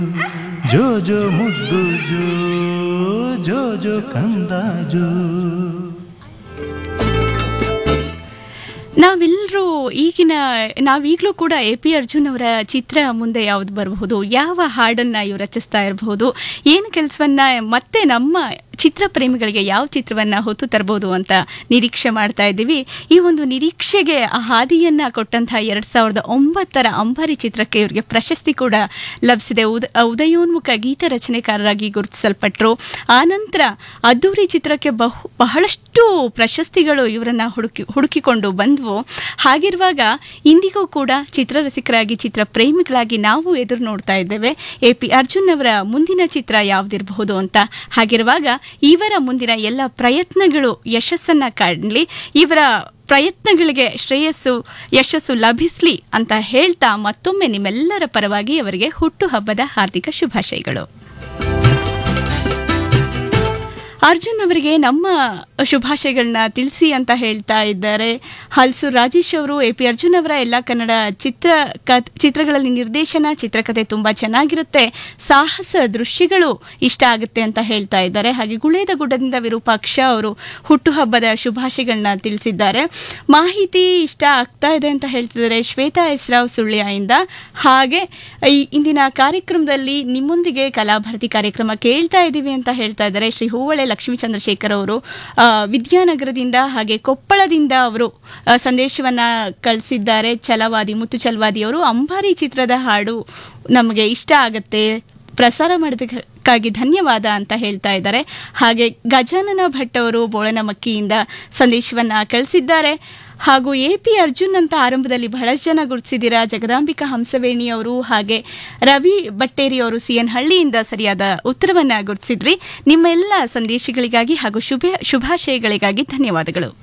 ಜೋ ಜೋ ಮುದ್ದು ಜೋ ಜೋ ಜೋ ಕಂದ ಜೋ ನಾವೆಲ್ಲರೂ ಈಗಿನ ನಾವೀಗಲೂ ಕೂಡ ಎ ಪಿ ಅರ್ಜುನ್ ಅವರ ಚಿತ್ರ ಮುಂದೆ ಯಾವ್ದು ಬರಬಹುದು ಯಾವ ಹಾಡನ್ನ ಇವ್ರು ರಚಿಸ್ತಾ ಇರಬಹುದು ಏನು ಕೆಲಸವನ್ನ ಮತ್ತೆ ನಮ್ಮ ಚಿತ್ರ ಪ್ರೇಮಿಗಳಿಗೆ ಯಾವ ಚಿತ್ರವನ್ನ ಹೊತ್ತು ತರಬಹುದು ಅಂತ ನಿರೀಕ್ಷೆ ಮಾಡ್ತಾ ಇದ್ದೀವಿ ಈ ಒಂದು ನಿರೀಕ್ಷೆಗೆ ಆ ಹಾದಿಯನ್ನ ಕೊಟ್ಟಂತಹ ಎರಡ್ ಸಾವಿರದ ಒಂಬತ್ತರ ಅಂಬಾರಿ ಚಿತ್ರಕ್ಕೆ ಇವರಿಗೆ ಪ್ರಶಸ್ತಿ ಕೂಡ ಲಭಿಸಿದೆ ಉದ ಉದಯೋನ್ಮುಖ ಗೀತ ರಚನೆಕಾರರಾಗಿ ಗುರುತಿಸಲ್ಪಟ್ಟರು ಆನಂತರ ಅದ್ದೂರಿ ಚಿತ್ರಕ್ಕೆ ಬಹು ಬಹಳಷ್ಟು ಪ್ರಶಸ್ತಿಗಳು ಇವರನ್ನ ಹುಡುಕಿ ಹುಡುಕಿಕೊಂಡು ಬಂದವು ಹಾಗಿರುವಾಗ ಇಂದಿಗೂ ಕೂಡ ಚಿತ್ರರಸಿಕರಾಗಿ ಚಿತ್ರ ಪ್ರೇಮಿಗಳಾಗಿ ನಾವು ಎದುರು ನೋಡ್ತಾ ಇದ್ದೇವೆ ಎ ಪಿ ಅರ್ಜುನ್ ಅವರ ಮುಂದಿನ ಚಿತ್ರ ಯಾವ್ದಿರಬಹುದು ಅಂತ ಹಾಗಿರುವಾಗ ಇವರ ಮುಂದಿನ ಎಲ್ಲ ಪ್ರಯತ್ನಗಳು ಯಶಸ್ಸನ್ನ ಕಾಣಲಿ ಇವರ ಪ್ರಯತ್ನಗಳಿಗೆ ಶ್ರೇಯಸ್ಸು ಯಶಸ್ಸು ಲಭಿಸ್ಲಿ ಅಂತ ಹೇಳ್ತಾ ಮತ್ತೊಮ್ಮೆ ನಿಮ್ಮೆಲ್ಲರ ಪರವಾಗಿ ಅವರಿಗೆ ಹುಟ್ಟುಹಬ್ಬದ ಹಾರ್ದಿಕ ಶುಭಾಶಯಗಳು ಅರ್ಜುನ್ ಅವರಿಗೆ ನಮ್ಮ ಶುಭಾಶಯಗಳನ್ನ ತಿಳಿಸಿ ಅಂತ ಹೇಳ್ತಾ ಇದ್ದಾರೆ ಹಲ್ಸು ರಾಜೇಶ್ ಅವರು ಎ ಪಿ ಅರ್ಜುನ್ ಅವರ ಎಲ್ಲ ಕನ್ನಡ ಚಿತ್ರ ಕ- ಚಿತ್ರಗಳಲ್ಲಿ ನಿರ್ದೇಶನ ಚಿತ್ರಕಥೆ ತುಂಬಾ ಚೆನ್ನಾಗಿರುತ್ತೆ ಸಾಹಸ ದೃಶ್ಯಗಳು ಇಷ್ಟ ಆಗುತ್ತೆ ಅಂತ ಹೇಳ್ತಾ ಇದ್ದಾರೆ ಹಾಗೆ ಗುಳೇದ ಗುಡ್ಡದಿಂದ ವಿರೂಪಾಕ್ಷ ಅವರು ಹುಟ್ಟುಹಬ್ಬದ ಶುಭಾಶಯಗಳನ್ನ ತಿಳಿಸಿದ್ದಾರೆ ಮಾಹಿತಿ ಇಷ್ಟ ಆಗ್ತಾ ಇದೆ ಅಂತ ಹೇಳ್ತಿದ್ದಾರೆ ಶ್ವೇತಾ ಎಸ್ರಾವ್ ಸುಳ್ಯದಿಂದ ಹಾಗೆ ಈ ಇಂದಿನ ಕಾರ್ಯಕ್ರಮದಲ್ಲಿ ನಿಮ್ಮೊಂದಿಗೆ ಕಲಾಭಾರತಿ ಕಾರ್ಯಕ್ರಮ ಕೇಳ್ತಾ ಇದ್ದೀವಿ ಅಂತ ಹೇಳ್ತಾ ಇದ್ದಾರೆ ಶ್ರೀ ಹೂವಳೆ ಲಕ್ಷ್ಮೀ ಚಂದ್ರಶೇಖರ್ ಅವರು ಆ, ವಿದ್ಯಾನಗರದಿಂದ ಹಾಗೆ ಕೊಪ್ಪಳದಿಂದ ಅವರು ಆ, ಸಂದೇಶವನ್ನ ಕಳಿಸಿದ್ದಾರೆ ಛಲವಾದಿ ಮುತ್ತು ಛಲವಾದಿ ಅವರು ಅಂಬಾರಿ ಚಿತ್ರದ ಹಾಡು ನಮಗೆ ಇಷ್ಟ ಆಗತ್ತೆ ಪ್ರಸಾರ ಮಾಡೋದಕ್ಕಾಗಿ ಧನ್ಯವಾದ ಅಂತ ಹೇಳ್ತಾ ಇದ್ದಾರೆ ಹಾಗೆ ಗಜಾನನ ಭಟ್ ಅವರು ಬೋಳನಮಕ್ಕಿಯಿಂದ ಸಂದೇಶವನ್ನ ಕಳಿಸಿದ್ದಾರೆ ಹಾಗೂ ಎ ಪಿ ಅರ್ಜುನ್ ಅಂತ ಆರಂಭದಲ್ಲಿ ಬಹಳಷ್ಟು ಜನ ಗುರುತಿಸಿದ್ದೀರಾ ಜಗದಾಂಬಿಕಾ ಹಂಸವೇಣಿ ಅವರು ಹಾಗೆ ರವಿ ಬಟ್ಟೇರಿ ಅವರು ಸಿ ಎನ್ ಹಳ್ಳಿಯಿಂದ ಸರಿಯಾದ ಉತ್ತರವನ್ನ ಗುರುತಿಸಿದ್ರಿ ನಿಮ್ಮ ಎಲ್ಲ ಸಂದೇಶಗಳಿಗಾಗಿ ಹಾಗೂ ಶುಭ ಶುಭಾಶಯಗಳಿಗಾಗಿ ಧನ್ಯವಾದಗಳು